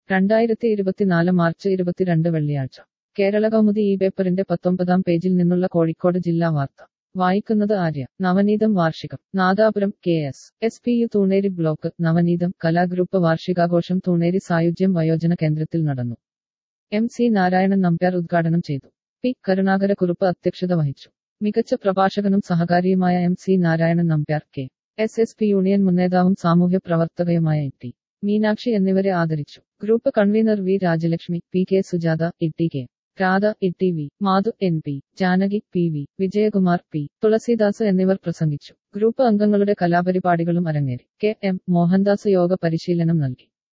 രണ്ടായിരത്തി ഇരുപത്തിനാല് മാർച്ച് ഇരുപത്തിരണ്ട് വെള്ളിയാഴ്ച കേരള കൗമുദി ഈ പേപ്പറിന്റെ പത്തൊമ്പതാം പേജിൽ നിന്നുള്ള കോഴിക്കോട് ജില്ലാ വാർത്ത വായിക്കുന്നത് ആര്യ നവനീതം വാർഷികം Nadapuram K S S P U Thuneri block Navaneetham കലാഗ്രൂപ്പ് വാർഷികാഘോഷം തൂണേരി സായുജ്യം വയോജന കേന്ദ്രത്തിൽ നടന്നു എം സി നാരായണൻ നമ്പ്യാർ ഉദ്ഘാടനം ചെയ്തു പി കരുണാകര കുറുപ്പ് അധ്യക്ഷത വഹിച്ചു മികച്ച പ്രഭാഷകനും സഹകാരിയുമായ M C Narayanan Nambiar K S S P union മുന്നേതാവും സാമൂഹ്യ പ്രവർത്തകയുമായ എ ടി മീനാക്ഷി എന്നിവരെ ആദരിച്ചു group convener V Rajalakshmi P K Sujatha E T K Radha E T V Madhu N P Janaki P V Vijayakumar P Thulasidas എന്നിവർ പ്രസംഗിച്ചു ഗ്രൂപ്പ് അംഗങ്ങളുടെ കലാപരിപാടികളും അരങ്ങേറി കെ എം മോഹൻദാസ് യോഗ പരിശീലനം നൽകി